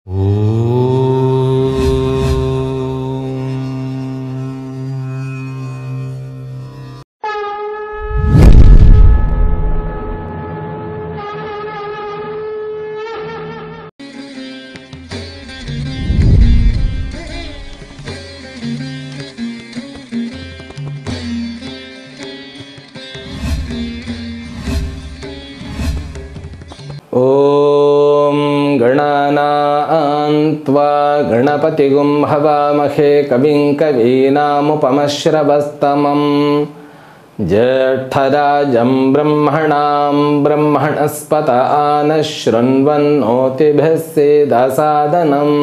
ॐ गणानान्त्वा गणपतिगुं हवामहे कविं कवीनामुपमश्रवस्तमम् ज्येष्ठराजं ब्रह्मणां ब्रह्मणस्पत आनशृण्वन्नोतिभिः सेदसादनम्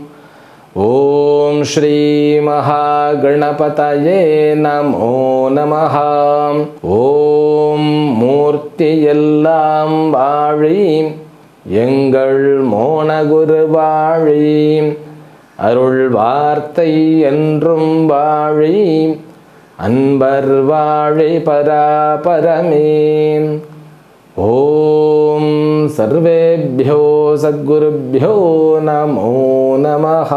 ॐ श्रीमहागणपतये नमो நமः ஓம் மூர்த்தி எல்லாம் வாழி எங்கள் மோனகுரு வாழி அருள் வார்த்தை என்றும் வாழி அன்பர் வாழி பராபரமே ஓம் சர்வேபியோ சத்குருபியோ நமோ நமः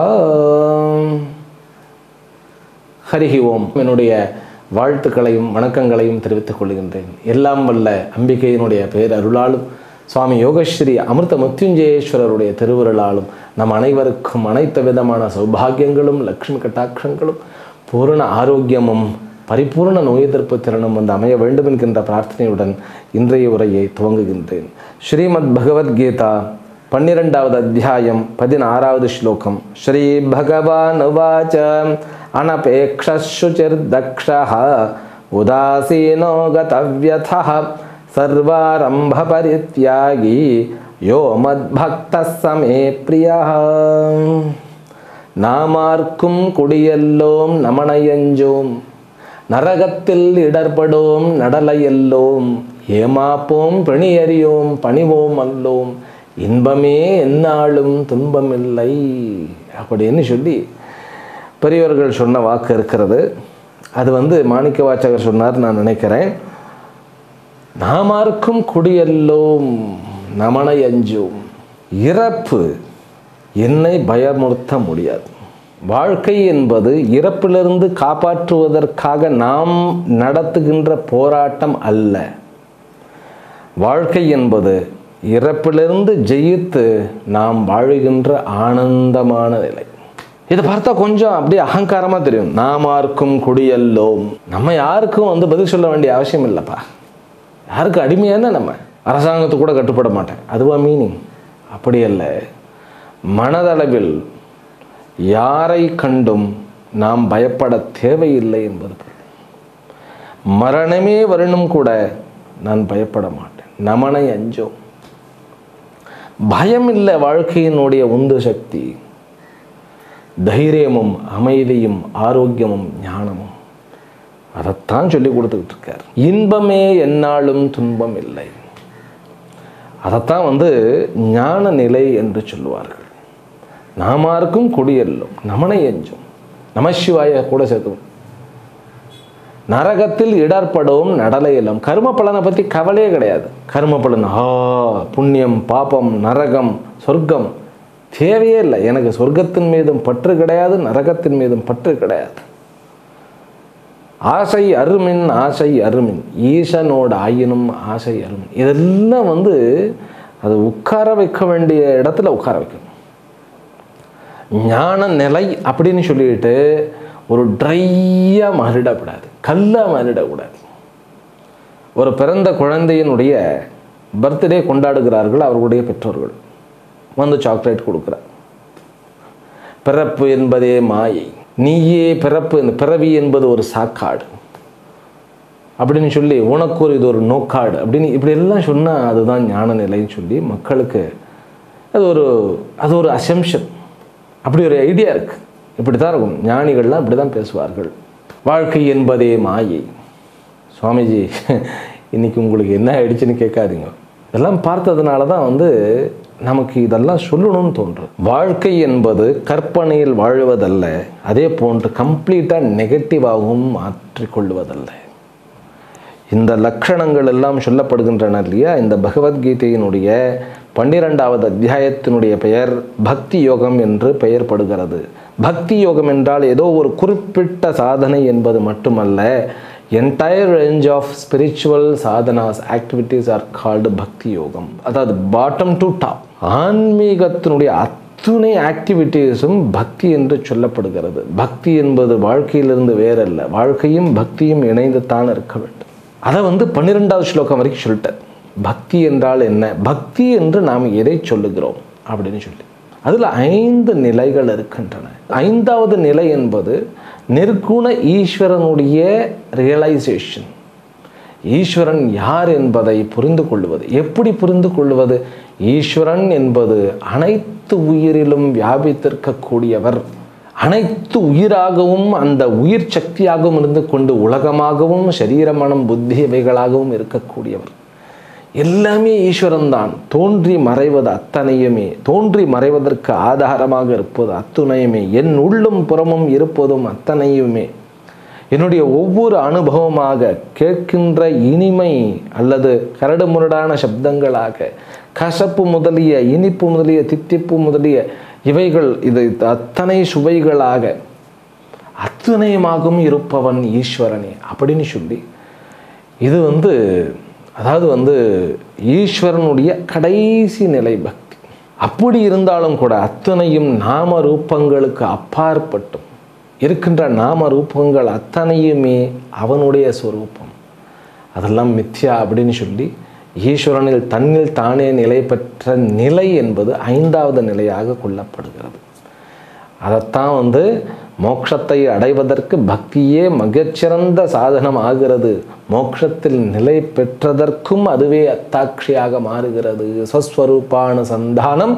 ஹரிஹி ஓம் என்னுடைய வாழ்த்துக்களையும் வணக்கங்களையும் தெரிவித்துக் கொள்கின்றேன் எல்லாம் வல்ல அம்பிகையினுடைய பேரருளாலும் சுவாமி யோகஸ்ரீ அமிர்த முத்யுஞ்சயேஸ்வரருடைய திருவுருளாலும் நம் அனைவருக்கும் அனைத்து விதமான சௌபாகியங்களும் லக்ஷ்மி கட்டாட்சங்களும் பூரண ஆரோக்கியமும் பரிபூர்ண நோய் எதிர்ப்பு திறனும் வந்து அமைய வேண்டும் என்கின்ற பிரார்த்தனையுடன் இன்றைய உரையை துவங்குகின்றேன் ஸ்ரீமத் பகவத்கீதா பன்னிரெண்டாவது அத்தியாயம் பதினாறாவது ஸ்லோகம் ஸ்ரீ பகவான் உவாச்ச அனபேக்ஷுச்சிர்தக்ஷः உதாசீனோ கதவ்யதः சர்வாரம்ப பரித்யாகி யோ மத்பக்தः சமே பிரியः நாமார்க்கும் குடியெல்லோம் நமனையஞ்சோம் நரகத்தில் இடர்படோம் நடலையெல்லோம் ஏமாப்போம் பிணியறியோம் பணிவோம் அல்லோம் இன்பமே எந்நாளும் துன்பமில்லை அப்படின்னு சொல்லி பெரியவர்கள் சொன்ன வாக்கு இருக்கிறது அது வந்து மாணிக்க வாச்சகர் சொன்னார் நான் நினைக்கிறேன் நாமார்க்கும் குடியெல்லோம் நமனை அஞ்சோம் இறப்பு என்னை பயமுறுத்த முடியாது வாழ்க்கை என்பது இறப்பிலிருந்து காப்பாற்றுவதற்காக நாம் நடத்துகின்ற போராட்டம் அல்ல வாழ்க்கை என்பது இறப்பிலிருந்து ஜெயித்து நாம் வாழுகின்ற ஆனந்தமான நிலை இதை பார்த்தா கொஞ்சம் அப்படியே அகங்காரமாக தெரியும் நாமார்க்கும் குடியல்லோம் நம்ம யாருக்கும் வந்து பதில் சொல்ல வேண்டிய அவசியம் இல்லைப்பா யாருக்கு அடிமையான நம்ம அரசாங்கத்துக்கு கூட கட்டுப்பட மாட்டேன் அதுவா மீனிங் அப்படி அல்ல மனதளவில் யாரை கண்டும் நாம் பயப்பட தேவையில்லை என்பது பொருள். மரணமே வரணும் கூட நான் பயப்பட மாட்டேன் நமனை அஞ்சோம் பயம் இல்லை வாழ்க்கையினுடைய உந்து சக்தி தைரியமும் அமைதியும் ஆரோக்கியமும் ஞானமும் அதைத்தான் சொல்லி கொடுத்துக்கிட்டு இருக்கார் இன்பமே எந்நாளும் துன்பம் இல்லை அதைத்தான் வந்து ஞான நிலை என்று சொல்லுவார்கள் நாமாருக்கும் கொடியல்லும் நமனை எஞ்சும் நமசிவாய கூட சேர்த்தும் நரகத்தில் இடர்படும் நடலையிலும் கர்ம பலனை பற்றி கவலையே கிடையாது கர்ம பலன் ஆ புண்ணியம் பாப்பம் நரகம் சொர்க்கம் தேவையே இல்லை எனக்கு சொர்க்கத்தின் மீதும் பற்று கிடையாது நரகத்தின் மீதும் பற்று கிடையாது ஆசை அருமின் ஆசை அருமின் ஈசனோட ஆயினும் ஆசை அருமின் இதெல்லாம் வந்து அது உட்கார வைக்க வேண்டிய இடத்துல உட்கார வைக்கணும் ஞான நிலை அப்படின்னு சொல்லிட்டு ஒரு ட்ரையாக மாறிடக்கூடாது கல்லாக மாறிடக்கூடாது ஒரு பிறந்த குழந்தையினுடைய பர்த்டே கொண்டாடுகிறார்கள் அவர்களுடைய பெற்றோர்கள் வந்து சாக்லேட் கொடுக்குறார் பிறப்பு என்பதே மாயை நீயே பிறப்பு இந்த பிறவி என்பது ஒரு சாக்காடு அப்படின்னு சொல்லி உனக்கு ஒரு இது ஒரு நோக்காடு அப்படின்னு இப்படி எல்லாம் சொன்னால் அதுதான் ஞான நிலைன்னு சொல்லி மக்களுக்கு அது ஒரு அது ஒரு அசம்ஷன் அப்படி ஒரு ஐடியா இருக்குது இப்படி தான் இருக்கும் ஞானிகள்லாம் இப்படி தான் பேசுவார்கள் வாழ்க்கை என்பதே மாயை சுவாமிஜி இன்னைக்கு உங்களுக்கு என்ன ஆயிடுச்சுன்னு கேட்காதீங்க இதெல்லாம் பார்த்ததுனால தான் வந்து நமக்கு இதெல்லாம் சொல்லணும்னு தோன்றும் வாழ்க்கை என்பது கற்பனையில் வாழ்வதல்ல அதே போன்று கம்ப்ளீட்டாக நெகட்டிவாகவும் மாற்றிக்கொள்வதல்ல இந்த லட்சணங்கள் எல்லாம் சொல்லப்படுகின்றன இல்லையா இந்த பகவத்கீதையினுடைய பன்னிரெண்டாவது அத்தியாயத்தினுடைய பெயர் பக்தி யோகம் என்று பெயர்படுகிறது பக்தி யோகம் என்றால் ஏதோ ஒரு குறிப்பிட்ட சாதனை என்பது மட்டுமல்ல entire range of spiritual sadhanas activities are called bhakti yogam அதாவது பாட்டம் டு டாப் ஆன்மீகத்தினுடைய அத்துணை ஆக்டிவிட்டீஸும் பக்தி என்று சொல்லப்படுகிறது பக்தி என்பது வாழ்க்கையிலிருந்து வேறல்ல வாழ்க்கையும் பக்தியும் இணைந்து தான் இருக்க வேண்டும் அதை வந்து பன்னிரெண்டாவது ஸ்லோகம் வரைக்கும் சொல்லிட்டார் பக்தி என்றால் என்ன பக்தி என்று நாம் எதை சொல்லுகிறோம் அப்படின்னு சொல்லி அதில் ஐந்து நிலைகள் இருக்கின்றன ஐந்தாவது நிலை என்பது நிர்குண ஈஸ்வரனுடைய ரியலைசேஷன் ஈஸ்வரன் யார் என்பதை புரிந்து கொள்வது எப்படி புரிந்து கொள்வது ஈஸ்வரன் என்பது அனைத்து உயிரிலும் வியாபித்திருக்கக்கூடியவர் அனைத்து உயிராகவும் அந்த உயிர் சக்தியாகவும் இருந்து கொண்டு உலகமாகவும் சரீர மனம் புத்தி இவைகளாகவும் இருக்கக்கூடியவர் எல்லாமே ஈஸ்வரன் தான் தோன்றி மறைவது அத்தனையுமே தோன்றி மறைவதற்கு ஆதாரமாக இருப்பது அத்துணையுமே என் உள்ளும் புறமும் இருப்பதும் அத்தனையுமே என்னுடைய ஒவ்வொரு அனுபவமாக கேட்கின்ற இனிமை அல்லது கரடு முரடான சப்தங்களாக கசப்பு முதலிய இனிப்பு முதலிய தித்திப்பு முதலிய இவைகள் இது அத்தனை சுவைகளாக அத்தனையுமாகவும் இருப்பவன் ஈஸ்வரனே அப்படின்னு சொல்லி இது வந்து அதாவது வந்து ஈஸ்வரனுடைய கடைசி நிலை பக்தி அப்படி இருந்தாலும் கூட அத்தனையும் நாம ரூபங்களுக்கு அப்பாற்பட்டும் இருக்கின்ற நாம ரூபங்கள் அத்தனையுமே அவனுடைய ஸ்வரூபம் அதெல்லாம் மித்யா அப்படின்னு சொல்லி ஈஸ்வரனில் தன்னில் தானே நிலை பெற்ற நிலை என்பது ஐந்தாவது நிலையாக கொள்ளப்படுகிறது அதைத்தான் வந்து மோட்சத்தை அடைவதற்கு பக்தியே மிகச்சிறந்த சாதனம் ஆகிறது மோட்சத்தில் நிலை பெற்றதற்கும் அதுவே அத்தாட்சியாக மாறுகிறது ஸ்வஸ்வரூபான சந்தானம்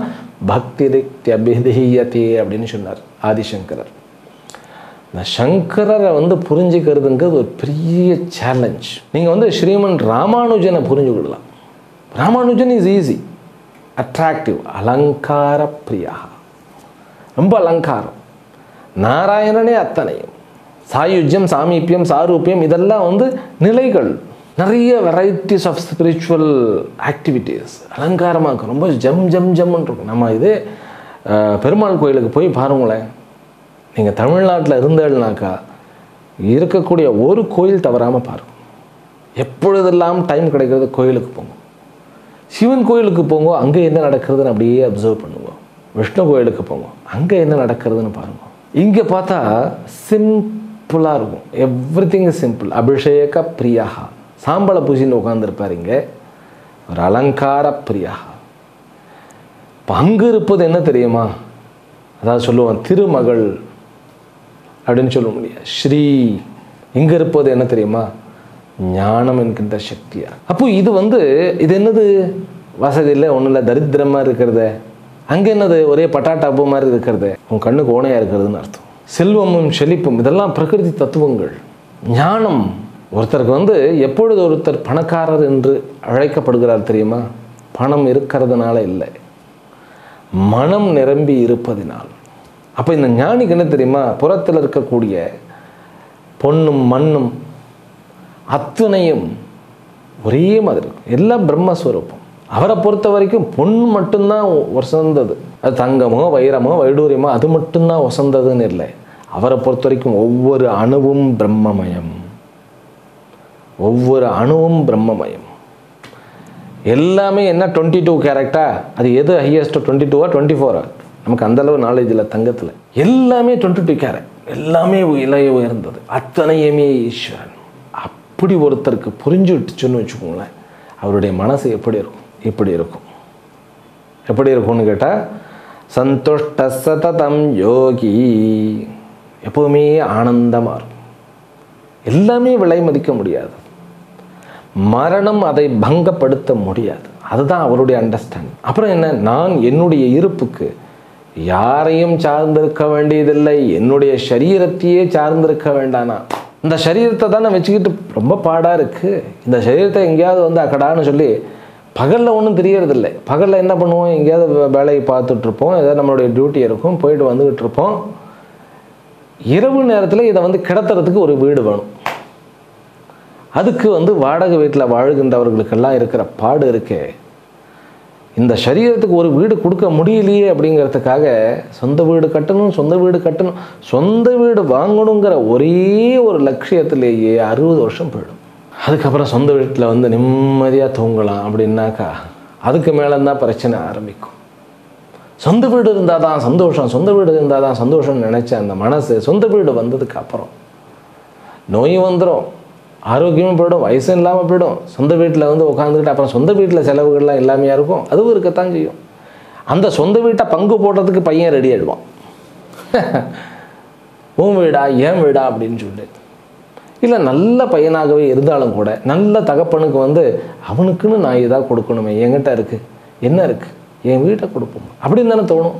பக்திரிக்தியபிதீயத்தே அப்படின்னு சொன்னார் ஆதிசங்கரர் இந்த சங்கரரை வந்து புரிஞ்சுக்கிறதுங்கிறது ஒரு பெரிய சேலஞ்ச் நீங்கள் வந்து ஸ்ரீமன் ராமானுஜனை புரிஞ்சுக்கிடலாம் Ramanujan is easy attractive alankara priya ரொம்ப அலங்காரம் நாராயணனே அத்தனையும் சாயுஜ்யம் சாமீபியம் சாரூபியம் இதெல்லாம் வந்து நிலைகள் நிறைய வெரைட்டிஸ் ஆஃப் ஸ்பிரிச்சுவல் ஆக்டிவிட்டீஸ் அலங்காரமாக இருக்கும் ரொம்ப ஜம் ஜம் ஜம்னு இருக்கும் நம்ம இது அஹ், பெருமாள் கோயிலுக்கு போய் பாருங்களேன் நீங்கள் தமிழ்நாட்டில் இருந்தேன்னாக்கா இருக்கக்கூடிய ஒரு கோயில் தவறாமல் பாருங்க எப்பொழுதெல்லாம் டைம் கிடைக்கிறது கோயிலுக்கு போங்க சிவன் கோயிலுக்கு போங்க அங்கே என்ன நடக்கிறதுன்னு அப்படியே அப்சர்வ் பண்ணுங்க விஷ்ணு கோயிலுக்கு போங்க அங்கே என்ன நடக்கிறதுன்னு பாருங்க இங்கே பார்த்தா சிம்பிளாக இருக்கும் எவ்ரி திங் சிம்பிள் அபிஷேக பிரியா சாம்பலை பூசின்னு உட்காந்துருப்பார் இங்கே ஒரு அலங்கார பிரியா இப்போ அங்கே இருப்பது என்ன தெரியுமா அதாவது சொல்லுவான் திருமகள் அப்படின்னு சொல்ல முடியாது ஸ்ரீ இங்கே இருப்பது என்ன தெரியுமா ஞானம் என்கின்ற சக்தியா அப்போ இது வந்து இது என்னது வசதி இல்லை ஒன்றும் இல்லை தரித்திரமாக இருக்கிறது அங்கே என்னது ஒரே பட்டாட்டாப்பு மாதிரி இருக்கிறது உன் கண்ணு கோணையாக இருக்கிறதுன்னு அர்த்தம் செல்வமும் செழிப்பும் இதெல்லாம் பிரகிருதி தத்துவங்கள் ஞானம் ஒருத்தருக்கு வந்து எப்பொழுது ஒருத்தர் பணக்காரர் என்று அழைக்கப்படுகிறார் தெரியுமா பணம் இருக்கிறதுனால இல்லை மனம் நிரம்பி இருப்பதினால் அப்போ இந்த ஞானிக்கு என்ன தெரியுமா புறத்தில் இருக்கக்கூடிய பொன்னும் மண்ணும் அத்தனையும் ஒரே மாதிரி இருக்கும் எல்லாம் பிரம்மஸ்வரூபம் அவரை பொறுத்த வரைக்கும் பொன் மட்டும்தான் உசந்தது அது தங்கமோ வைரமோ வைடூரியமோ அது மட்டும்தான் உசந்ததுன்னு இல்லை அவரை பொறுத்த வரைக்கும் ஒவ்வொரு அணுவும் பிரம்மமயம் ஒவ்வொரு அணுவும் பிரம்மமயம் எல்லாமே என்ன டுவெண்ட்டி டூ கேரக்டா அது எது ஹையஸ்ட் டுவெண்ட்டி டூவா டுவெண்ட்டி ஃபோரா நமக்கு அந்தளவு நாலேஜ் இல்லை தங்கத்தில் எல்லாமே டுவெண்ட்டி டூ கேரட் எல்லாமே இலைய உயர்ந்தது அத்தனையுமே ஈஸ்வரன் அப்படி ஒருத்தருக்கு புரிஞ்சு விட்டுச்சுன்னு வச்சுக்கோங்களேன் அவருடைய மனசு எப்படி இருக்கும் இப்படி இருக்கும் எப்படி இருக்கும்னு கேட்டால் சந்துஷ்ட சததம் யோகி எப்போவுமே ஆனந்தமாக இருக்கும் எல்லாமே விலை மதிக்க முடியாது மரணம் அதை பங்கப்படுத்த முடியாது அதுதான் அவருடைய அண்டர்ஸ்டாண்டிங் அப்புறம் என்ன நான் என்னுடைய இருப்புக்கு யாரையும் சார்ந்திருக்க வேண்டியதில்லை என்னுடைய சரீரத்தையே சார்ந்திருக்க வேண்டானா இந்த சரீரத்தை தானே வச்சுக்கிட்டு ரொம்ப பாடாக இருக்குது இந்த சரீரத்தை எங்கேயாவது வந்து அக்கடான்னு சொல்லி பகலில் ஒன்றும் தெரியறதில்லை பகலில் என்ன பண்ணுவோம் எங்கேயாவது வே- வேலையை பார்த்துட்ருப்போம் ஏதாவது நம்மளுடைய டியூட்டி இருக்கும் போயிட்டு வந்துக்கிட்டு இருப்போம் இரவு நேரத்தில் இதை வந்து கிடத்துறதுக்கு ஒரு வீடு வேணும் அதுக்கு வந்து வாடகை வீட்டில் வாழுகின்றவர்களுக்கெல்லாம் இருக்கிற பாடு இருக்கே இந்த சரீரத்துக்கு ஒரு வீடு கொடுக்க முடியலையே அப்படிங்கிறதுக்காக சொந்த வீடு கட்டணும் சொந்த வீடு கட்டணும் சொந்த வீடு வாங்கணுங்கிற ஒரே ஒரு லட்சியத்திலேயே அறுபது வருஷம் போயிடும் அதுக்கப்புறம் சொந்த வீட்டில் வந்து நிம்மதியாக தூங்கலாம் அப்படின்னாக்கா அதுக்கு மேலே தான் பிரச்சனை ஆரம்பிக்கும் சொந்த வீடு இருந்தால் தான் சந்தோஷம் சொந்த வீடு இருந்தால் தான் சந்தோஷம்னு நினச்ச அந்த மனசு சொந்த வீடு வந்ததுக்கு அப்புறம் நோய் வந்துடும் ஆரோக்கியமும் போயிடும் வயசும் இல்லாமல் போயிடும் சொந்த வீட்டில் வந்து உட்காந்துக்கிட்டு அப்புறம் சொந்த வீட்டில் செலவுகள்லாம் எல்லாமே இருக்கும் அதுவும் இருக்கத்தான் செய்யும் அந்த சொந்த வீட்டை பங்கு போடுறதுக்கு பையன் ரெடி ஆயிடுவான் உன் வீடா ஏன் வீடா அப்படின்னு சொல்லி இல்லை நல்ல பையனாகவே இருந்தாலும் கூட நல்ல தகப்பனுக்கு வந்து அவனுக்குன்னு நான் இதாக கொடுக்கணுமே என்கிட்ட இருக்குது என்ன இருக்குது என் வீட்டை கொடுப்போம் அப்படின்னு தானே தோணும்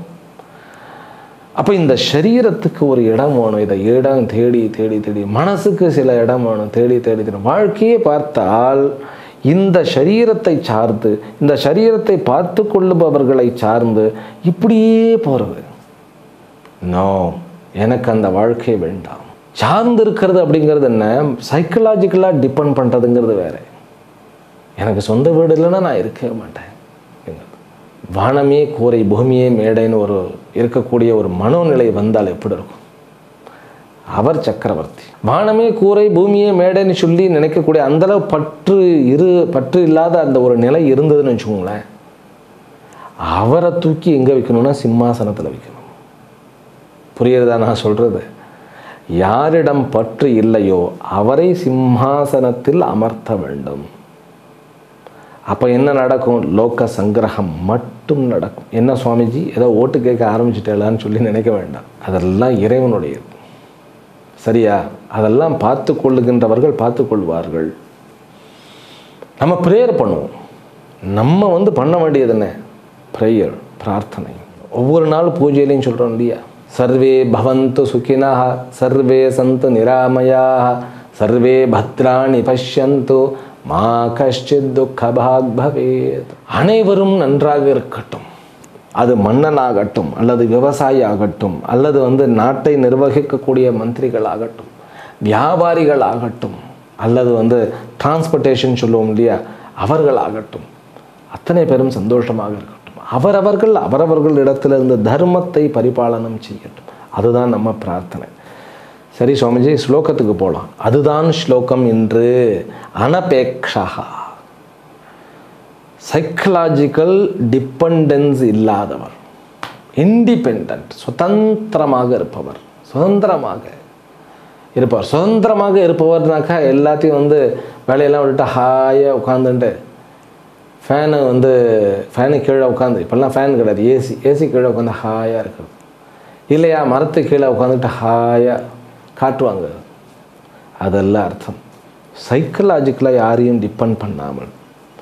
அப்போ இந்த சரீரத்துக்கு ஒரு இடம் வேணும் இதை இடம் தேடி தேடி தேடி மனசுக்கு சில இடம் வேணும் தேடி தேடி தேடி வாழ்க்கையே பார்த்தால் இந்த சரீரத்தை சார்ந்து இந்த சரீரத்தை பார்த்து கொள்ளுபவர்களை சார்ந்து இப்படியே போகிறது நோ எனக்கு அந்த வாழ்க்கை வேண்டாம் சார்ந்து இருக்கிறது அப்படிங்கிறது என்ன சைக்கலாஜிக்கலாக டிபெண்ட் பண்ணுறதுங்கிறது வேற எனக்கு சொந்த வீடு இல்லைன்னா நான் இருக்கவே மாட்டேன் வானமே கூரை பூமியே மேடைன்னு ஒரு இருக்கக்கூடிய ஒரு மனோநிலை வந்தால் எப்படி இருக்கும் அவர் சக்கரவர்த்தி வானமே கூரை பூமியே மேடைன்னு சொல்லி நினைக்கக்கூடிய அந்தளவு பற்று இரு பற்று இல்லாத அந்த ஒரு நிலை இருந்ததுன்னு வச்சுக்கோங்களேன் அவரை தூக்கி எங்கே வைக்கணும்னா சிம்மாசனத்தில் வைக்கணும் புரியுறதா நான் சொல்கிறது யாரிடம் பற்று இல்லையோ அவரை சிம்மாசனத்தில் அமர்த்த வேண்டும் அப்போ என்ன நடக்கும் லோக சங்கிரகம் மட்டும் நடக்கும் என்ன சுவாமிஜி ஏதோ ஓட்டு கேட்க ஆரம்பிச்சிட்டேலான்னு சொல்லி நினைக்க வேண்டாம் அதெல்லாம் இறைவனுடையது சரியா அதெல்லாம் பார்த்து கொள்ளுகின்றவர்கள் பார்த்து கொள்வார்கள் நம்ம ப்ரேயர் பண்ணுவோம் நம்ம வந்து பண்ண வேண்டியது என்ன ப்ரேயர் பிரார்த்தனை ஒவ்வொரு நாள் பூஜையிலையும் சொல்கிறோம் இல்லையா சர்வே பவந்து சுகினா சர்வே சந்து நிராமயாக சர்வே பத்ராணி பஷ்யந்து மா கஷ்டித் துக்கபாக் பவேத் அனைவரும் நன்றாக இருக்கட்டும் அது மன்னனாகட்டும் அல்லது விவசாயி ஆகட்டும் அல்லது வந்து நாட்டை நிர்வகிக்கக்கூடிய மந்திரிகள் ஆகட்டும் வியாபாரிகள் ஆகட்டும் அல்லது வந்து டிரான்ஸ்போர்ட்டேஷன் சொல்லுவோம் இல்லையா அவர்கள் ஆகட்டும் அத்தனை பேரும் சந்தோஷமாக இருக்கட்டும் அவரவர்கள் அவரவர்கள் இடத்திலிருந்து தர்மத்தை பரிபாலனம் செய்யட்டும் அதுதான் நம்ம பிரார்த்தனை சரி சுவாமிஜி ஸ்லோகத்துக்கு போகலாம் அதுதான் ஸ்லோகம் இன்று அனபேக்ஷா சைக்கலாஜிக்கல் டிபெண்டன்ஸ் இல்லாதவர் இண்டிபெண்ட் சுதந்திரமாக இருப்பவர் சுதந்திரமாக இருப்பவர் சுதந்திரமாக இருப்பவர்னாக்கா எல்லாத்தையும் வந்து வேலையெல்லாம் விட்டுட்டு ஹாயாக உட்காந்துட்டு ஃபேனு வந்து ஃபேனு கீழே உட்காந்து இப்போல்லாம் ஃபேன் கிடையாது ஏசி ஏசி கீழே உட்காந்து ஹாயாக இருக்கிறது இல்லையா மரத்து கீழே உட்காந்துட்டு ஹாயாக காட்டுவாங்க அதெல்லாம் அர்த்தம் சைக்கலாஜிக்கலாக யாரையும் டிபெண்ட் பண்ணாமல்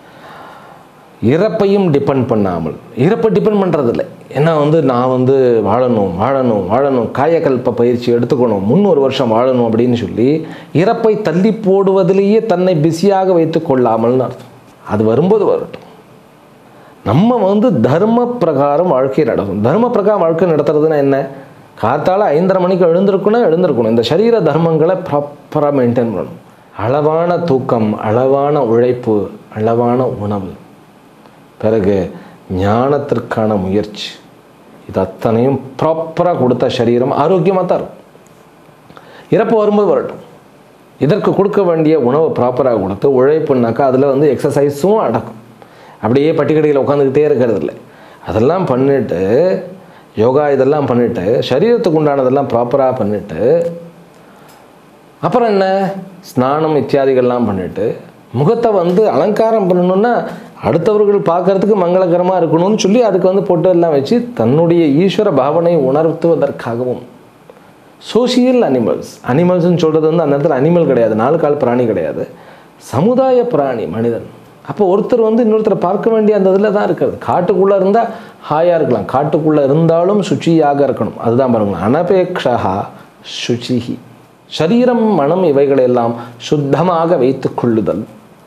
இறப்பையும் டிபெண்ட் பண்ணாமல் இறப்பை டிபெண்ட் பண்ணுறதில்ல ஏன்னா வந்து நான் வந்து வாழணும் வாழணும் வாழணும் காயக்கல்ப பயிற்சி எடுத்துக்கணும் முந்நூறு வருஷம் வாழணும் அப்படின்னு சொல்லி இறப்பை தள்ளி போடுவதிலேயே தன்னை பிஸியாக வைத்து கொள்ளாமல்னு அர்த்தம் அது வரும்போது வரட்டும் நம்ம வந்து தர்ம பிரகாரம் வாழ்க்கை நடக்கும் தர்ம பிரகாரம் வாழ்க்கை நடத்துறதுன்னா என்ன காத்தால ஐந்தரை மணிக்கு எழுந்திருக்கணும் எழுந்திருக்கணும் இந்த சரீர தர்மங்களை ப்ராப்பராக மெயின்டைன் பண்ணணும் அளவான தூக்கம் அளவான உழைப்பு அளவான உணவு பிறகு ஞானத்திற்கான முயற்சி இது அத்தனையும் ப்ராப்பராக கொடுத்த சரீரம் ஆரோக்கியமாக தான் இருக்கும் இறப்பு வரும்போது வரட்டும் இதற்கு கொடுக்க வேண்டிய உணவை ப்ராப்பராக கொடுத்து உழைப்புனாக்கா அதில் வந்து எக்ஸசைஸும் அடக்கும் அப்படியே பட்டிக்கடையில் உட்காந்துக்கிட்டே இருக்கிறது இல்லை அதெல்லாம் பண்ணிவிட்டு யோகா இதெல்லாம் பண்ணிவிட்டு சரீரத்துக்கு உண்டானதெல்லாம் ப்ராப்பராக பண்ணிவிட்டு அப்புறம் என்ன ஸ்நானம் இத்தியாதிகள்லாம் பண்ணிவிட்டு முகத்தை வந்து அலங்காரம் பண்ணணுன்னா அடுத்தவர்கள் பார்க்கறதுக்கு மங்களகரமாக இருக்கணும்னு சொல்லி அதுக்கு வந்து பொட்டு எல்லாம் வச்சு தன்னுடைய ஈஸ்வர பாவனை உணர்த்துவதற்காகவும் சோசியல் அனிமல்ஸ் அனிமல்ஸ்னு சொல்கிறது வந்து அந்த இடத்துல அனிமல் கிடையாது நாலு கால் பிராணி கிடையாது சமுதாய பிராணி மனிதன் அப்போ ஒருத்தர் வந்து இன்னொருத்தரை பார்க்க வேண்டிய அந்த இதில் தான் இருக்கிறது காட்டுக்குள்ளே இருந்தால் ஹாயாக இருக்கலாம் காட்டுக்குள்ளே இருந்தாலும் சுச்சியாக இருக்கணும் அதுதான் பாருங்களேன் அனபேக்ஷா சுச்சிஹி சரீரம் மனம் இவைகளெல்லாம் சுத்தமாக வைத்து கொள்ளுதல்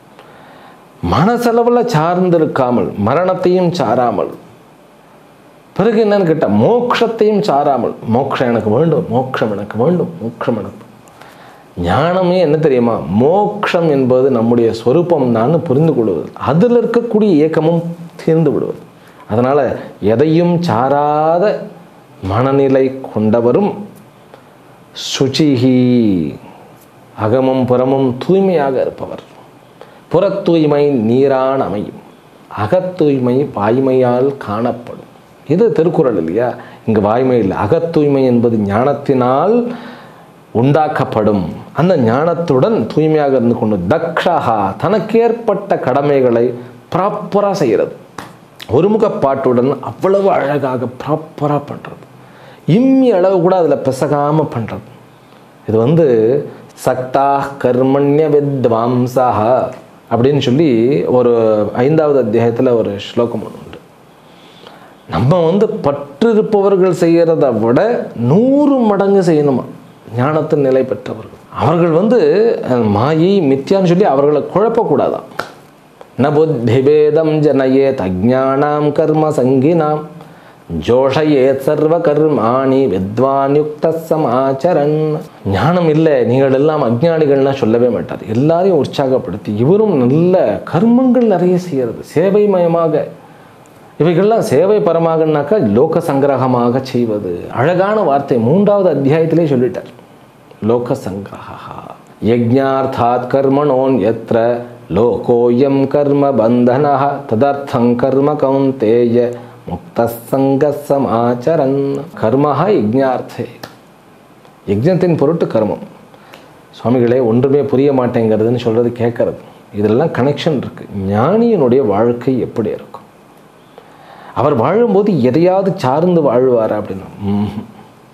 மனசளவில் சார்ந்திருக்காமல் மரணத்தையும் சாராமல் பிறகு என்னன்னு கேட்டால் மோட்சத்தையும் சாராமல் மோட்சம் எனக்கு வேண்டும் மோட்சம் எனக்கு வேண்டும் மோட்சம் எனக்கு ஞானமே என்ன தெரியுமா மோக்ஷம் என்பது நம்முடைய சொரூபம் தான் புரிந்து கொள்வது அதில் இருக்கக்கூடிய ஏக்கமும் தீர்ந்து விடுவது அதனால் எதையும் சாராத மனநிலை கொண்டவரும் சுச்சிகி அகமும் புறமும் தூய்மையாக இருப்பவர் புறத் தூய்மை நீரான் அமையும் அகத்தூய்மை வாய்மையால் காணப்படும் இது திருக்குறள் இல்லையா இங்கு வாய்மை இல்லை அகத்தூய்மை என்பது ஞானத்தினால் உண்டாக்கப்படும் அந்த ஞானத்துடன் தூய்மையாக இருந்து கொண்டு தக்ஷாகா தனக்கேற்பட்ட கடமைகளை ப்ராப்பராக செய்கிறது ஒருமுகப்பாட்டுடன் அவ்வளவு அழகாக ப்ராப்பராக பண்ணுறது இம்மி அளவு கூட அதில் பிசகாமல் பண்ணுறது இது வந்து சக்தா கர்மண்ய வித்வாம்சா அப்படின்னு சொல்லி ஒரு ஐந்தாவது அத்தியாயத்தில் ஒரு ஸ்லோகம் ஒன்று உண்டு நம்ம வந்து பற்று இருப்பவர்கள் செய்கிறத விட நூறு மடங்கு செய்யணுமா ஞானத்தின் நிலை பெற்றவர்கள் அவர்கள் வந்து அஹ், மாயை மித்யான்னு சொல்லி அவர்களை குழப்பக்கூடாதாம் ந புத்திபேதம் ஜனயேத் அஜானாம் கர்ம சங்கினாம் ஜோஷயேத் சர்வ கர்மாணி வித்வான் யுக்த சமாச்சரன் ஞானம் இல்லை நீங்கள் எல்லாம் அஜ்ஞானிகள்லாம் சொல்லவே மாட்டார் எல்லாரையும் உற்சாகப்படுத்தி இவரும் நல்ல கர்மங்கள் நிறைய செய்கிறது சேவைமயமாக இவைகள்லாம் சேவை பரமாகனாக்கா லோக சங்கிரகமாக செய்வது அழகான வார்த்தை மூன்றாவது அத்தியாயத்திலே சொல்லிட்டார் லோக சங்கிரகா யஜ்ஞார்த்தாத் கர்மணோன் எத்திர லோகோயம் கர்ம பந்தனா ததர்த்தம் கர்ம கௌந்தேய முக்த சங்க சமாச்சரன் கர்மஹா யஜ்ஞார்த்தே யஜ்ஞத்தின் பொருட்டு கர்மம் சுவாமிகளே ஒன்றுமே புரிய மாட்டேங்கிறதுன்னு சொல்கிறது கேட்கறது இதெல்லாம் கனெக்ஷன் இருக்குது ஞானியினுடைய வாழ்க்கை எப்படி இருக்கும் அவர் வாழும்போது எதையாவது சார்ந்து வாழ்வார் அப்படின்னா ம்ஹும்.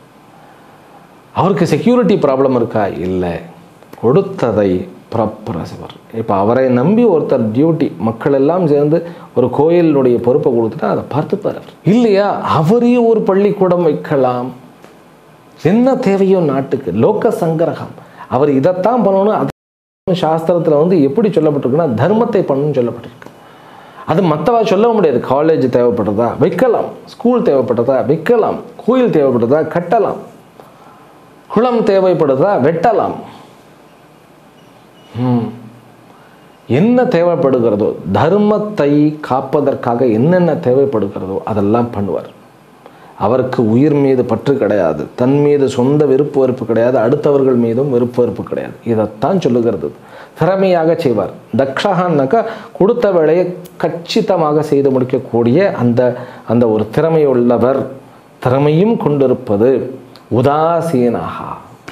அவருக்கு செக்யூரிட்டி ப்ராப்ளம் இருக்கா இல்லை கொடுத்ததை ப்ராப்பராக செய்வார் இப்போ அவரை நம்பி ஒருத்தர் டியூட்டி மக்கள் எல்லாம் சேர்ந்து ஒரு கோயிலுடைய பொறுப்பை கொடுத்துட்டா அதை பார்த்துப்பார் அவர் இல்லையா அவரே ஒரு பள்ளிக்கூடம் வைக்கலாம் என்ன தேவையோ நாட்டுக்கு லோக சங்கிரகம் அவர் இதைத்தான் பண்ணணும் அது சாஸ்திரத்தில் வந்து எப்படி சொல்லப்பட்டிருக்குன்னா தர்மத்தை பண்ணணும்னு சொல்லப்பட்டிருக்கு அது மற்றவா சொல்ல முடியாது காலேஜ் தேவைப்படுறதா வைக்கலாம் ஸ்கூல் தேவைப்படுறதா வைக்கலாம் கோயில் தேவைப்படுறதா கட்டலாம் குளம் தேவைப்படுறதா வெட்டலாம் ம். என்ன தேவைப்படுகிறதோ தர்மத்தை காப்பதற்காக என்னென்ன தேவைப்படுகிறதோ அதெல்லாம் பண்ணுவார் அவருக்கு உயிர் மீது பற்று கிடையாது தன் மீது சொந்த விருப்பு வெறுப்பு கிடையாது அடுத்தவர்கள் மீதும் விருப்பு வெறுப்பு கிடையாது இதைத்தான் சொல்லுகிறது திறமையாக செய்வார் தக்ஷகான்னாக்கா கொடுத்த வேலையை கச்சிதமாக செய்து முடிக்கக்கூடிய அந்த அந்த ஒரு திறமையுள்ளவர் திறமையும் கொண்டிருப்பது உதாசீனகா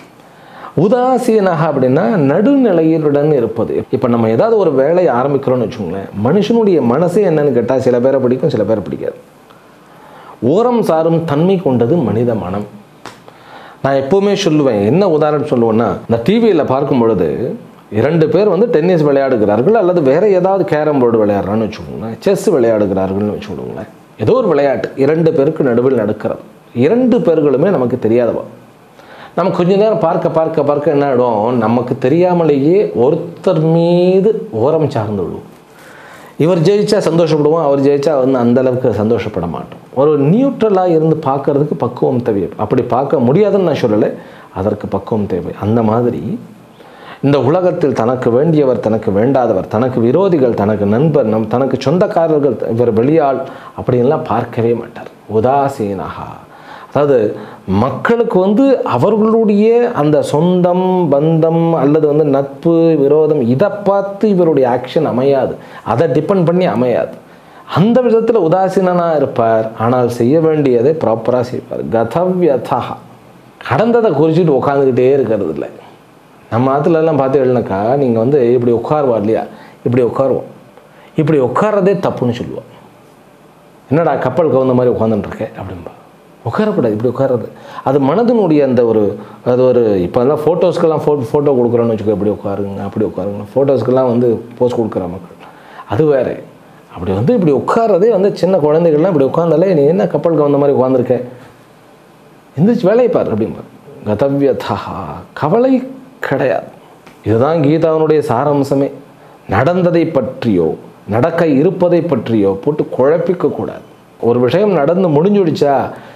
உதாசீனக அப்படின்னா நடுநிலையுடன் இருப்பது இப்போ நம்ம ஏதாவது ஒரு வேலையை ஆரம்பிக்கிறோம்னு வச்சுக்கோங்களேன் மனுஷனுடைய மனசே என்னன்னு கேட்டால் சில பேரை பிடிக்கும் சில பேரை பிடிக்காது ஓரம் சாரும் தன்மை கொண்டது மனித மனம் நான் எப்போவுமே சொல்லுவேன் என்ன உதாரணம் சொல்லுவேன்னா இந்த டிவியில் பார்க்கும் பொழுது இரண்டு பேர் வந்து டென்னிஸ் விளையாடுகிறார்கள் அல்லது வேற ஏதாவது கேரம் போர்டு விளையாடுறான்னு வச்சுக்கோங்களேன் செஸ் விளையாடுகிறார்கள்னு வச்சுக்கோங்களேன் ஏதோ ஒரு விளையாட்டு இரண்டு பேருக்கு நடுவில் நடக்கிறது இரண்டு பேர்களுமே நமக்கு தெரியாதவா நம்ம கொஞ்ச நேரம் பார்க்க பார்க்க பார்க்க என்ன ஆகிடும் நமக்கு தெரியாமலேயே ஒருத்தர் மீது ஓரம் சார்ந்து விடுவோம் இவர் ஜெயிச்சா சந்தோஷப்படுவோம் அவர் ஜெயிச்சா வந்து அந்த அளவுக்கு சந்தோஷப்பட மாட்டோம் ஒரு நியூட்ரலாக இருந்து பார்க்கறதுக்கு பக்குவம் தேவை அப்படி பார்க்க முடியாதுன்னு நான் சொல்லலை அதற்கு பக்குவம் தேவை அந்த மாதிரி இந்த உலகத்தில் தனக்கு வேண்டியவர் தனக்கு வேண்டாதவர் தனக்கு விரோதிகள் தனக்கு நண்பர் நம் தனக்கு சொந்தக்காரர்கள் இவர் வெளியாள் அப்படின்லாம் பார்க்கவே மாட்டார் உதாசீனகா அதாவது மக்களுக்கு வந்து அவர்களுடைய அந்த சொந்தம் பந்தம் அல்லது வந்து நட்பு விரோதம் இதை பார்த்து இவருடைய ஆக்ஷன் அமையாது அதை டிபெண்ட் பண்ணி அமையாது அந்த விதத்தில் உதாசீனனாக இருப்பார் ஆனால் செய்ய வேண்டியதை ப்ராப்பராக செய்வார் கதவியதா கடந்ததை குறிச்சிட்டு உட்காந்துக்கிட்டே இருக்கிறது இல்லை நம்ம ஆற்றுலலாம் பார்த்துக்கலனாக்கா நீங்கள் வந்து இப்படி உட்காருவா இல்லையா இப்படி உட்காருவோம் இப்படி உட்கார்றதே தப்புன்னு சொல்லுவோம் என்னடா கப்பல் கவுந்த மாதிரி உட்காந்துட்டுருக்கேன் அப்படின்பா உட்காரக்கூடாது இப்படி உட்கார்றது அது மனதினுடைய அந்த ஒரு அது ஒரு இப்போ எல்லாம் ஃபோட்டோஸ்க்கெல்லாம் ஃபோ ஃபோட்டோ கொடுக்குறோன்னு வச்சுக்கோ இப்படி உட்காருங்க அப்படி உட்காருங்க ஃபோட்டோஸ்க்கெல்லாம் வந்து போஸ் கொடுக்குற மக்கள் அது வேறு அப்படி வந்து இப்படி உட்கார்றதே வந்து சின்ன குழந்தைகள்லாம் இப்படி உட்காந்தாலே நீ என்ன கப்பல் கவுந்த மாதிரி உட்காந்துருக்க எந்திரிச்சு வேலையை பார் அப்படிம்பார் கதவியதா கவலை கிடையாது இதுதான் கீதாவினுடைய சாராம்சமே நடந்ததை பற்றியோ நடக்க இருப்பதை பற்றியோ போட்டு குழப்பிக்க கூடாது ஒரு விஷயம் நடந்து முடிஞ்சுடுச்சா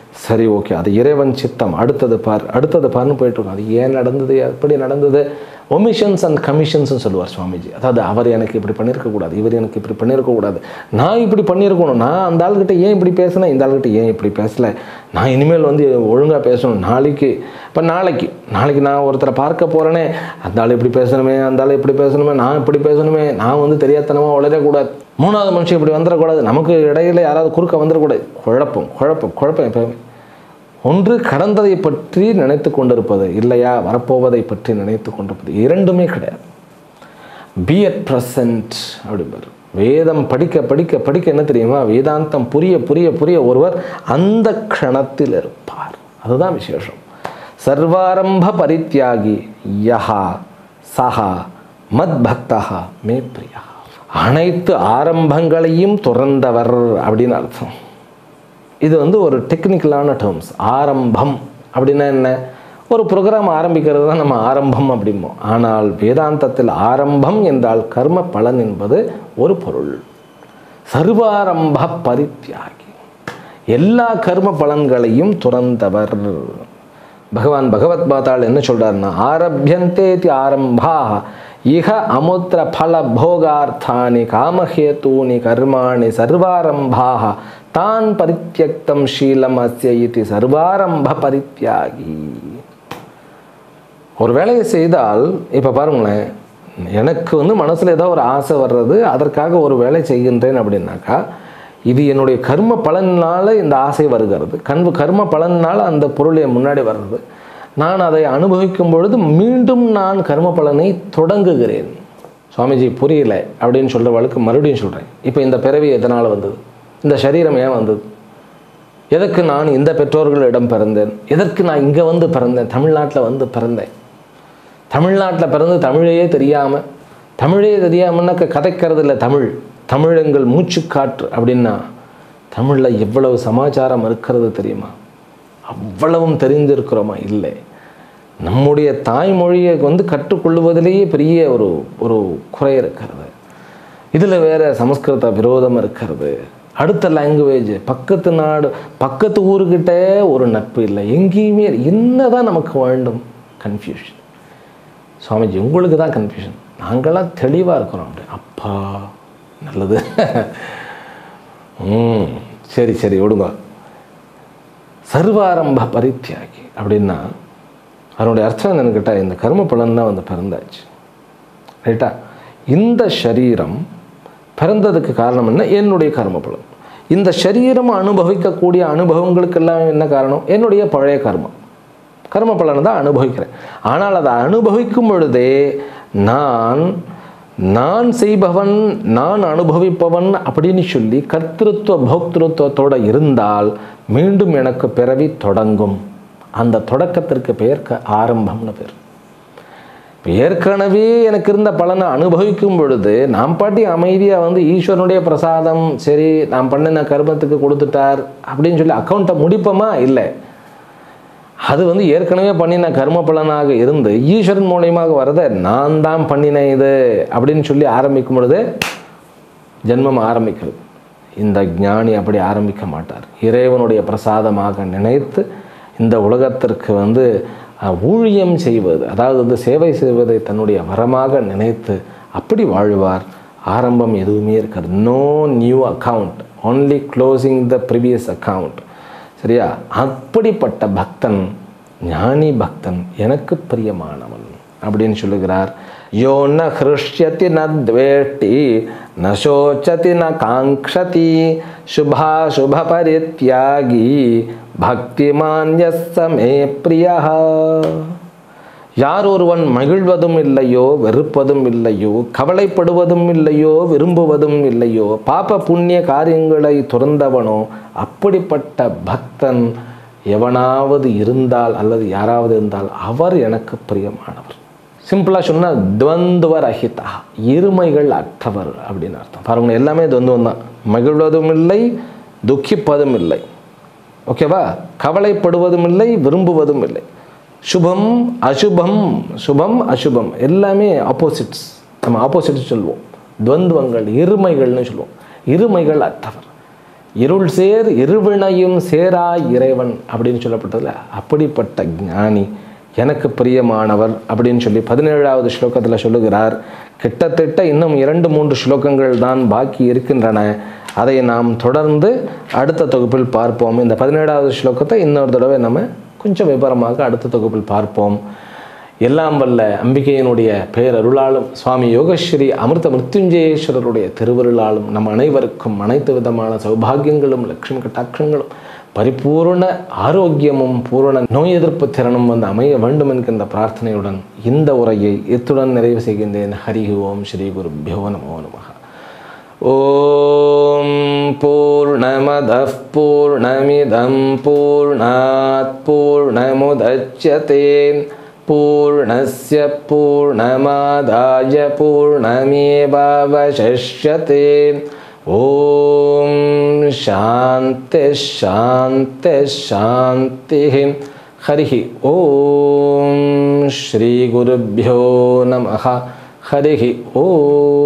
சரி ஓகே அது இறைவன் சித்தம் அடுத்தது பார் அடுத்தது பார்னு போயிட்டு இருக்கோம் அது ஏன் நடந்தது எப்படி நடந்தது ஒமிஷன்ஸ் அண்ட் கமிஷன்ஸ்னு சொல்லுவார் சுவாமிஜி அதாவது அவர் எனக்கு இப்படி பண்ணியிருக்கக்கூடாது இவர் எனக்கு இப்படி பண்ணியிருக்கக்கூடாது நான் இப்படி பண்ணியிருக்கணும் நான் அந்த ஆள்கிட்ட ஏன் இப்படி பேசினேன் இந்த ஆள்கிட்ட ஏன் இப்படி பேசலை நான் இனிமேல் வந்து ஒழுங்காக பேசணும் நாளைக்கு இப்போ நாளைக்கு நாளைக்கு நான் ஒருத்தரை பார்க்க போகிறேனே அந்த ஆள் இப்படி பேசணுமே அந்த ஆள் இப்படி பேசணுமே நான் இப்படி பேசணுமே நான் வந்து தெரியாதனமாக வளரக்கூடாது மூணாவது மனுஷன் இப்படி வந்துடக்கூடாது நமக்கு இடையில யாராவது குறுக்க வந்துடக்கூடாது குழப்பம் குழப்பம் குழப்பம் எப்பவுமே ஒன்று கடந்ததை பற்றி நினைத்து கொண்டிருப்பது இல்லையா வரப்போவதை பற்றி நினைத்து கொண்டிருப்பது இரண்டுமே கிடையாது பி அட் ப்ரெசன்ட் அப்படிம்பார் வேதம் படிக்க படிக்க படிக்க என்ன தெரியுமா வேதாந்தம் புரிய புரிய புரிய ஒருவர் அந்த க்ஷணத்தில் இருப்பார் அதுதான் விசேஷம் சர்வாரம்ப பரித்தியாகி யஹா சஹா மத் பக்தா மே பிரியா அனைத்து ஆரம்பங்களையும் துறந்தவர் அப்படின்னு அர்த்தம் இது வந்து ஒரு டெக்னிக்கலான டேர்ம்ஸ் ஆரம்பம் அப்படின்னா என்ன ஒரு ப்ரோக்ராம் ஆரம்பிக்கிறது தான் நம்ம ஆரம்பம் அப்படிம்போம் ஆனால் வேதாந்தத்தில் ஆரம்பம் என்றால் கர்ம பலன் என்பது ஒரு பொருள் சர்வாரம்ப பரித்தியாகி எல்லா கர்ம பலன்களையும் துறந்தவர் பகவான் பகவத் பாதாள் என்ன சொல்றாருன்னா ஆரபியந்தேதி ஆரம்பா இஹ அமுத்திர பல போகார்த்தானி காமஹேத்தூனி கர்மாணி சர்வாரம்பாக தான் பரித்தியக்தம் ஷீலம் அஸ்ய இது சர்வாரம்ப பரித்தியாகி ஒரு வேலையை செய்தால் இப்போ பாருங்களேன் எனக்கு வந்து மனசில் ஏதோ ஒரு ஆசை வர்றது அதற்காக ஒரு வேலை செய்கின்றேன் அப்படின்னாக்கா இது என்னுடைய கர்ம பலனால் இந்த ஆசை வருகிறது கண்பு கர்ம பலனால் அந்த பொருள் என் முன்னாடி வர்றது நான் அதை அனுபவிக்கும் பொழுது மீண்டும் நான் கர்ம பலனை தொடங்குகிறேன் சுவாமிஜி புரியல அப்படின்னு சொல்கிறவளுக்கு மறுபடியும் சொல்கிறேன் இப்போ இந்த பிறவி எதனால் வந்தது இந்த சரீரம் ஏன் வந்தது எதற்கு நான் இந்த பெற்றோர்களிடம் பிறந்தேன் எதற்கு நான் இங்கே வந்து பிறந்தேன் தமிழ்நாட்டில் வந்து பிறந்தேன் தமிழ்நாட்டில் பிறந்து தமிழையே தெரியாமல் தமிழே தெரியாமன்னாக்க கதைக்கிறது இல்லை தமிழ் தமிழ் எங்கள் மூச்சுக்காற்று அப்படின்னா தமிழில் எவ்வளவு சமாச்சாரம் இருக்கிறது தெரியுமா அவ்வளவும் தெரிந்திருக்கிறோமா இல்லை நம்முடைய தாய்மொழியை வந்து கற்றுக்கொள்வதிலேயே பெரிய ஒரு ஒரு குறை இருக்கிறது இதில் வேற சமஸ்கிருத விரோதம் இருக்கிறது அடுத்த லாங்குவேஜ் பக்கத்து நாடு பக்கத்து ஊருக்கிட்ட ஒரு நட்பு இல்லை எங்கேயுமே என்னதான் நமக்கு வேண்டும் கன்ஃபியூஷன் சுவாமிஜி உங்களுக்கு தான் கன்ஃபியூஷன் நாங்களாம் தெளிவாக இருக்கிறோம் அப்படி அப்பா நல்லது ம் சரி சரி விடுங்க சர்வாரம்ப பரித்தியாகி அப்படின்னா அதனுடைய அர்த்தம் என்னன்னு கேட்டால் இந்த கர்ம பலன் தான் வந்து பிறந்தாச்சு ரைட்டா இந்த சரீரம் பிறந்ததுக்கு காரணம் என்ன என்னுடைய கர்ம பலன் இந்த சரீரம் அனுபவிக்கக்கூடிய அனுபவங்களுக்கெல்லாம் என்ன காரணம் என்னுடைய பழைய கர்மம் கர்ம பலனை தான் அனுபவிக்கிறேன் ஆனால் அதை அனுபவிக்கும் பொழுதே நான் நான் செய்பவன் நான் அனுபவிப்பவன் அப்படின்னு சொல்லி கர்த்திருவ போக்திருத்துவத்தோடு இருந்தால் மீண்டும் எனக்கு பிறவி தொடங்கும் அந்த தொடக்கத்திற்கு பெயர் க ஆரம்பம்னு பேர் இப்போ ஏற்கனவே எனக்கு இருந்த பலனை அனுபவிக்கும் பொழுது நாம் பாட்டி அமைதியாக வந்து ஈஸ்வரனுடைய பிரசாதம் சரி நான் பண்ணின கர்மத்துக்கு கொடுத்துட்டார் அப்படின்னு சொல்லி அக்கௌண்ட்டை முடிப்போமா இல்லை அது வந்து ஏற்கனவே பண்ணின கர்ம பலனாக இருந்து ஈஸ்வரன் மூலியமாக வரதை நான் தான் பண்ணினேன் இது அப்படின்னு சொல்லி ஆரம்பிக்கும் பொழுது ஜென்மம் ஆரம்பிக்கிறது இந்த ஞானி அப்படி ஆரம்பிக்க மாட்டார் இறைவனுடைய பிரசாதமாக நினைத்து இந்த உலகத்திற்கு வந்து அஹ், ஊழியம் செய்வது அதாவது வந்து சேவை செய்வதை தன்னுடைய வரமாக நினைத்து அப்படி வாழ்வார் ஆரம்பம் எதுவுமே இருக்காது no new account only closing the previous account சரியா அப்படிப்பட்ட பக்தன் ஞானி பக்தன் எனக்கு பிரியமானவன் அப்படின்னு சொல்லுகிறார் யோ ந ஹிருஷ்யதி ந துவேஷ்டி ந சோச்சதி ந காங்க்ஷதி சுபா சுப பரித்யாகி பக்திமான்யஸ்ஸ மே பிரியா யார் ஒருவன் மகிழ்வதும் இல்லையோ வெறுப்பதும் இல்லையோ கவலைப்படுவதும் இல்லையோ விரும்புவதும் இல்லையோ பாப புண்ணிய காரியங்களை துறந்தவனோ அப்படிப்பட்ட பக்தன் எவனாவது இருந்தால் அல்லது யாராவது இருந்தால் அவர் எனக்கு பிரியமானவர் சிம்பிளாக சொன்னால் துவந்துவ ரஹிதா இருமைகள் அற்றவர் அப்படின்னு அர்த்தம் பாருங்க எல்லாமே துவந்துவம் தான் மகிழ்வதும் இல்லை துக்கிப்பதும் இல்லை ஓகேவா கவலைப்படுவதும் இல்லை விரும்புவதும் இல்லை சுபம் அசுபம் சுபம் அசுபம் எல்லாமே ஆப்போசிட்ஸ் நம்ம ஆப்போசிட்ஸ் சொல்லுவோம் துவந்துவங்கள் இருமைகள்னு சொல்லுவோம் இருமைகள் அற்றவர் இருள் சேர் இருவினையும் சேரா இறைவன் அப்படின்னு சொல்லப்பட்டதில்ல அப்படிப்பட்ட ஞானி எனக்கு பிரியமானவர் அப்படின்னு சொல்லி பதினேழாவது ஸ்லோகத்தில் சொல்லுகிறார் கிட்டத்தட்ட இன்னும் இரண்டு மூன்று ஸ்லோகங்கள் தான் பாக்கி இருக்கின்றன அதை நாம் தொடர்ந்து அடுத்த தொகுப்பில் பார்ப்போம் இந்த பதினேழாவது ஸ்லோகத்தை இன்னொரு தடவை நம்ம கொஞ்சம் விவரமாக அடுத்த தொகுப்பில் பார்ப்போம் எல்லாம் வல்ல அம்பிகையினுடைய பேரருளாலும் சுவாமி யோகஸ்ரீ அமிர்த மிருத்யுஞ்சயேஸ்வரருடைய திருவருளாலும் நம் அனைவருக்கும் அனைத்து விதமான சௌபாகியங்களும் லட்சுமி கட்டாட்சங்களும் பரிபூர்ண ஆரோக்கியமும் பூரண நோய் எதிர்ப்பு திறனும் வந்து அமைய வேண்டும் என்கின்ற பிரார்த்தனையுடன் இந்த உரையை இத்துடன் நிறைவு செய்கின்றேன் ஹரி ஓம் ஸ்ரீ குருபியோ நமோ நமः ॐ पूर्णमदः पूर्णमिदं पूर्णात् पूर्णमुदच्यते पूर्णस्य पूर्णमादाय पूर्णमेवावशिष्यते ॐ शान्तिः शान्तिः शान्तिः हरिः ॐ श्रीगुरुभ्यो नमः हरिः ॐ